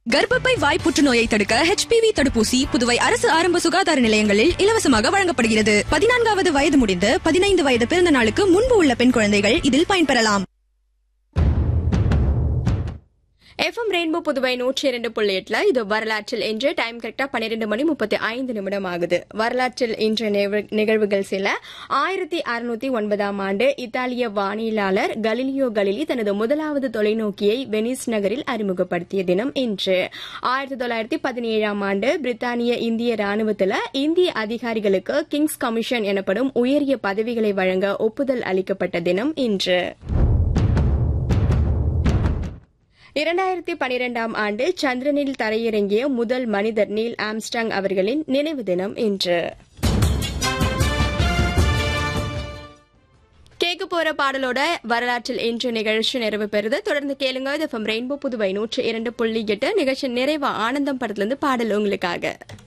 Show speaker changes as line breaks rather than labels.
கர்ப்பப்பை வாய் புற்றுநோயை தடுக்க ஹெச்பிவி தடுப்பூசி புதுவை அரசு ஆரம்ப சுகாதார நிலையங்களில் இலவசமாக வழங்கப்படுகிறது பதினான்காவது வயது முடிந்து பதினைந்து வயது பிறந்த நாளுக்கு முன்பு உள்ள பெண் குழந்தைகள் இதில் பயன்பெறலாம்
எஃப்எம் ரெயின்போ புதுவை நூற்றி இரண்டு புள்ளி எட்டுல இது வரலாற்றில் இன்று டைம் கரெக்டா பன்னிரெண்டு மணி முப்பத்தி ஐந்து நிமிடம் ஆகுது வரலாற்றில் இன்று நிகழ்- நிகழ்வுகள் சில ஆயிரத்தி அறுநூத்தி ஒன்பதாம் ஆண்டு இத்தாலிய வானியலாளர் கலிலியோ கலிலி தனது முதலாவது தொலைநோக்கியை வெனிஸ் நகரில் அறிமுகப்படுத்திய தினம் இன்று ஆயிரத்தி தொள்ளாயிரத்தி பதினேழாம் ஆண்டு பிரித்தானிய இந்திய ராணுவத்தில் இந்திய அதிகாரிகளுக்கு கிங்ஸ் கமிஷன் எனப்படும் உயரிய பதவிகளை வழங்க ஒப்புதல் அளிக்கப்பட்ட தினம் இன்று இரண்டாயிரத்தி பனிரெண்டாம் ஆண்டு சந்திரனில் தரையிறங்கிய முதல் மனிதர் நீல் ஆம்ஸ்டாங் அவர்களின் நினைவு தினம் இன்று கேட்க போற பாடலோட வரலாற்றில் இன்று நிகழ்ச்சி நிறைவு பெறுது தொடர்ந்து கேளுங்க இது ரெயின்போ புதுவை நூற்று இரண்டு புள்ளி எட்டு நிகழ்ச்சி நிறைவா ஆனந்தம் படத்துல இருந்து பாடல் உங்களுக்காக